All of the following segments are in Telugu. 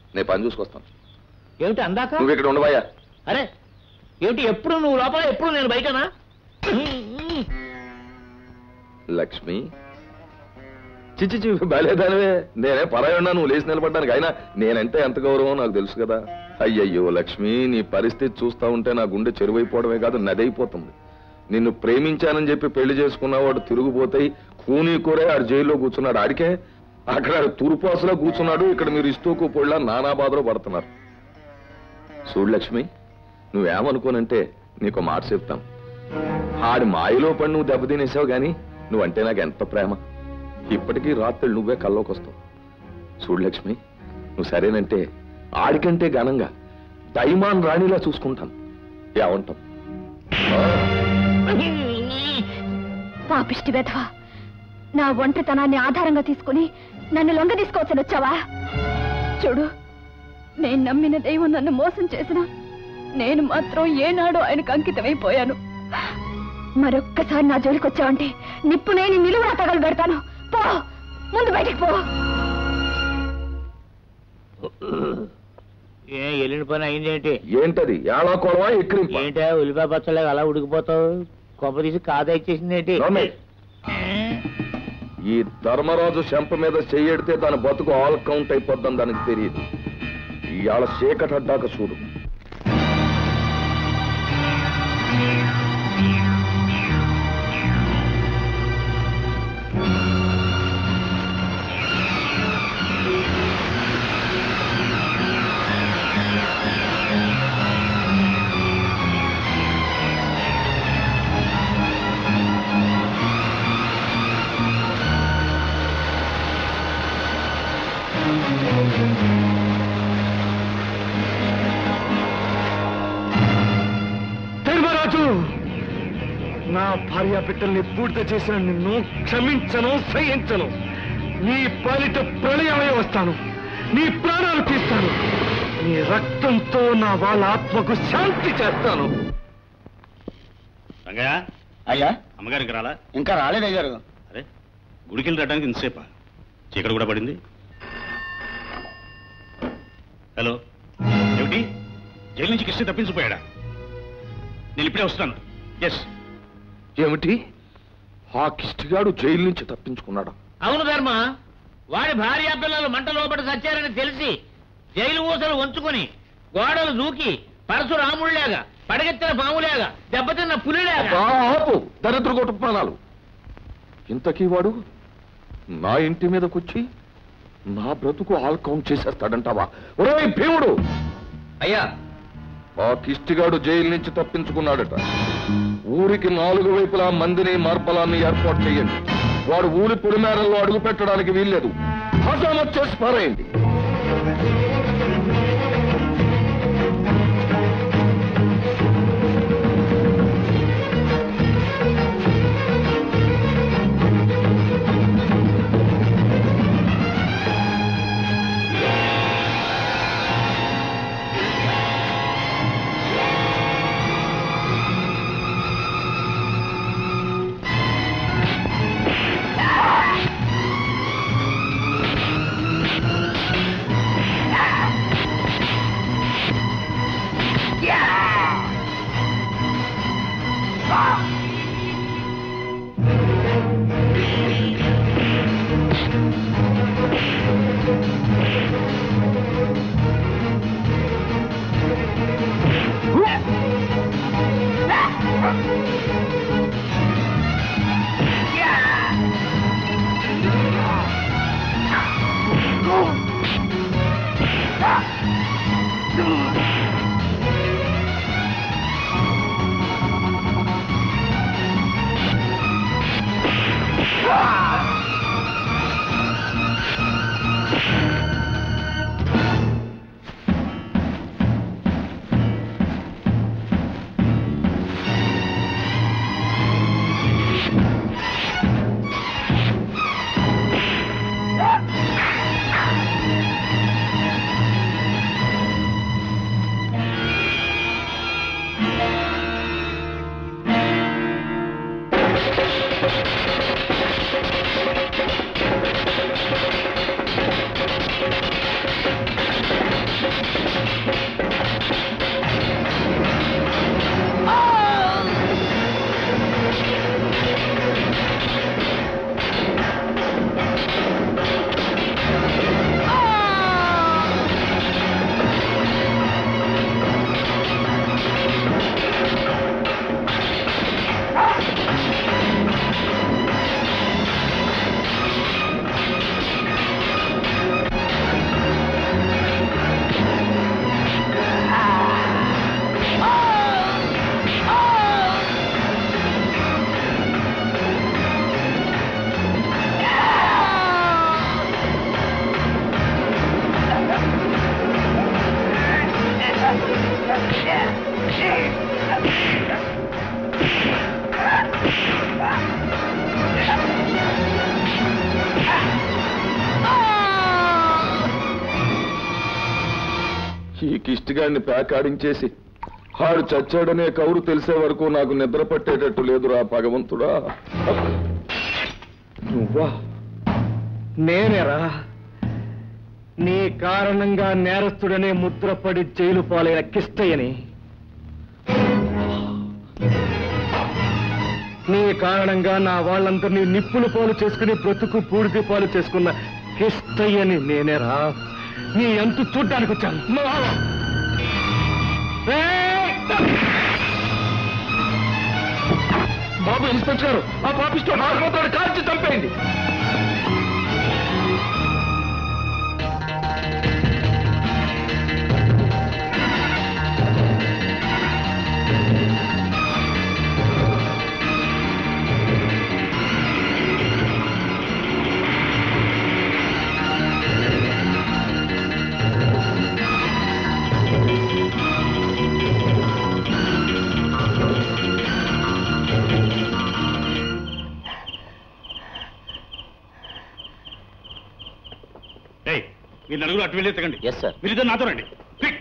నేను పని చూసుకొస్తాను ఏమిటి అందాక నువ్వు ఇక్కడ ఉండవయ్యా అరే ఏమిటి ఎప్పుడు నువ్వు లోపల ఎప్పుడు నేను బయటనా లక్ష్మి చిచ్చి చి బలేదానివే నేనే పరాయన్నా నువ్వు లేచి నిలబడ్డానికి అయినా నేనంటే ఎంత గౌరవం నాకు తెలుసు కదా అయ్యయ్యో లక్ష్మి నీ పరిస్థితి చూస్తా ఉంటే నా గుండె చెరువైపోవడమే కాదు నదైపోతుంది నిన్ను ప్రేమించానని చెప్పి పెళ్లి చేసుకున్నవాడు తిరుగుపోతాయి కూనీ కూరే ఆడు జైల్లో కూర్చున్నాడు ఆడికే అక్కడ ఆడు తూర్పాసులో కూర్చున్నాడు ఇక్కడ మీరు ఇస్తూకు పొళ్ళ నానా బాధలో పడుతున్నారు చూడు లక్ష్మి నువ్వేమనుకోనంటే నీకు మాట చెప్తాను ఆడి మాయలో పడి నువ్వు దెబ్బతినేసావు గాని నువ్వంటే నాకు ఎంత ప్రేమ ఇప్పటికీ రాత్రులు నువ్వే కల్లోకి వస్తావు చూడు లక్ష్మి నువ్వు సరేనంటే ఆడికంటే ఘనంగా దైమాన్ రాణిలా చూసుకుంటాను ఏమంటాం పాపిష్టి వెధవ నా ఒంటరితనాన్ని ఆధారంగా తీసుకుని నన్ను లొంగ తీసుకోవచ్చని వచ్చావా చూడు నేను నమ్మిన దైవం నన్ను మోసం చేసిన నేను మాత్రం ఏనాడో ఆయనకు అంకితమైపోయాను మరొక్కసారి నా జోలికి వచ్చావంటే నిప్పు నేను నిలువునా తగలు పెడతాను పో ముందు బయటికి పో ఏ వెళ్ళిన పని అయిందేంటి ఏంటది ఏళా కొడవా ఎక్కిరింప ఏంటా ఉల్లిపాయ పచ్చలాగా అలా ఉడికిపోతావు కొబ్బరి తీసి కాదా ఇచ్చేసిందేంటి నోర్మై. ఈ ధర్మరాజు శంప మీద చెయ్యడితే దాని బతుకు ఆల్ కౌంట్ అయిపోద్దని దానికి తెలియదు ఇవాళ చీకటి అడ్డాక చూడు ధర్మరాజు నా భార్య బిడ్డల్ని పూర్తి చేసిన నిన్ను క్షమించను సహించను నీ పాలిట ప్రళయమై వస్తాను నీ ప్రాణాలు తీస్తాను నీ రక్తంతో నా వాళ్ళ ఆత్మకు శాంతి చేస్తాను రంగయ్య అయ్యా అమ్మగారికి రాలా ఇంకా రాలేదు అయ్యారు అరే గుడికి వెళ్ళి రావడానికి ఇంతసేపా చీకటి కూడా పడింది హలో ఏమిటి జైలు నుంచి కృష్ణ తప్పించిపోయాడా నేను ఇప్పుడే వస్తాను ఎస్ ఏమిటి ఆ కిష్టిగాడు జైలు నుంచి తప్పించుకున్నాడా అవును ధర్మ వాడి భార్య పిల్లలు మంట లోపల చచ్చారని తెలిసి జైలు ఊసలు వంచుకొని గోడలు దూకి పరశురాముళ్లాగా పడగెత్తిన పాములాగా దెబ్బతిన్న పులిలాగా ఆ, ఆపు దరిద్ర కుటుంబాలు ఇంతకీ వాడు నా ఇంటి మీదకొచ్చి నా బ్రతుకు ఆల్ కౌంట్ చేసేస్తాడంటావా ఒరే భీముడు అయ్యా ఆ కిష్టిగాడు జైలు నుంచి తప్పించుకున్నాడట ఊరికి నాలుగు వైపులా మందిని మార్బలాన్ని ఏర్పాటు చేయండి వాడు ఊరి పొడిమేరల్లో అడుగు పెట్టడానికి వీల్లేదు హసామత్ చేసి పారేయండి ఈ కిష్టిగాడిని ప్యాక్ ఆడించేసి ఆడు చచ్చాడనే కౌరు తెలిసే వరకు నాకు నిద్ర పట్టేటట్టు లేదురా భగవంతుడా నువ్వా నేనేరా నీ కారణంగా నేరస్తుడనే ముద్రపడి జైలు పాలైన కిష్టయ్యని నీ కారణంగా నా వాళ్ళందరినీ నిప్పులు పాలు చేసుకుని బ్రతుకు పూడితి పాలు చేసుకున్న కిష్టయ్యని నేనేరా నీ అంతు చూడ్డానికి వచ్చాను ఏయ్! బాబు ఇన్స్పెక్టర్ గారు, ఆ పాపిస్టో ఆత్మతోడు కాల్చి చంపేయండి ఏయ్ మీరు నలుగురు అటు వెళ్ళి ఎత్తకండి ఎస్ సార్ మీరిద్దరు నాతో రండి క్విక్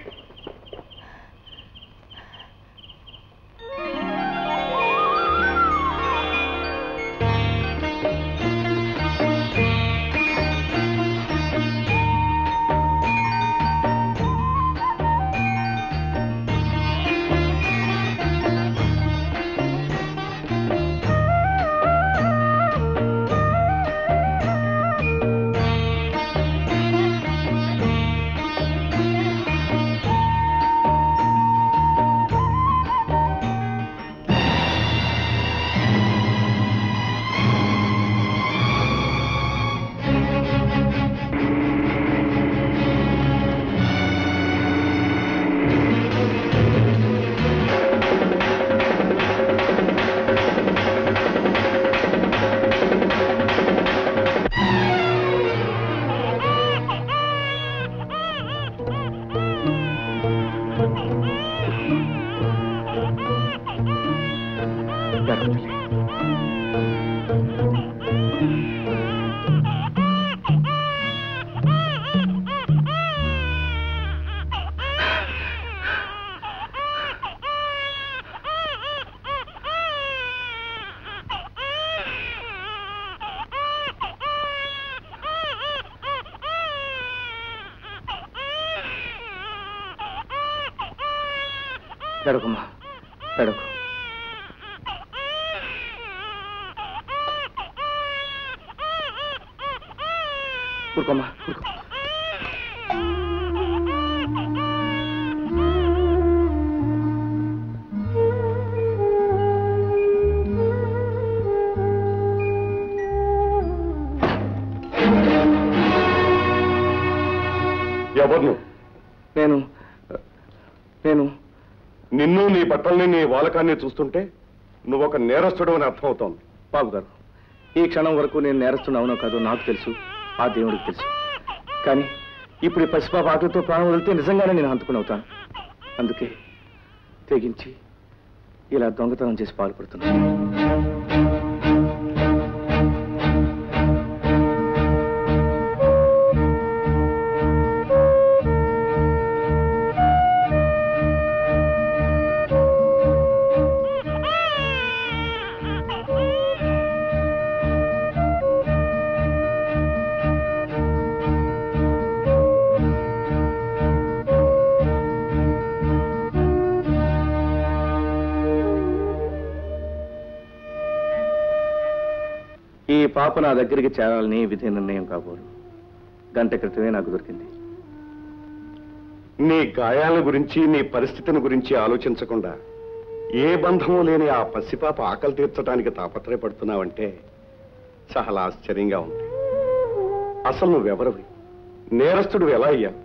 పెడకమ్మా పెడకు ఊరుకోమ్మా ఊరుకో ఎవరు నువ్వు నేను నేను నిన్ను నీ బట్టల్ని నీ వాలకాన్ని చూస్తుంటే నువ్వు ఒక నేరస్తుడు అని అర్థమవుతోంది బాబు గారు ఈ క్షణం వరకు నేను నేరస్తున్నా అవునో కాదో నాకు తెలుసు ఆ దేవుడికి తెలుసు కానీ ఇప్పుడు ఈ పసిపాప ఆటలతో ప్రాణం వదిలితే నిజంగానే నేను హంతుకుని అవుతాను అందుకే తెగించి ఇలా దొంగతనం చేసి పాల్పడుతున్నాను ఈ పాప నా దగ్గరికి చేరాలని విధి నిర్ణయం కాబోలు గంట క్రితమే నాకు దొరికింది నీ గాయాల గురించి నీ పరిస్థితిని గురించి ఆలోచించకుండా ఏ బంధము లేని ఆ పసిపాప ఆకలి తీర్చడానికి తాపత్రయపడుతున్నావంటే చాలా ఆశ్చర్యంగా ఉంది అసలు నువ్వెవరివి నేరస్తుడు ఎలా అయ్యావు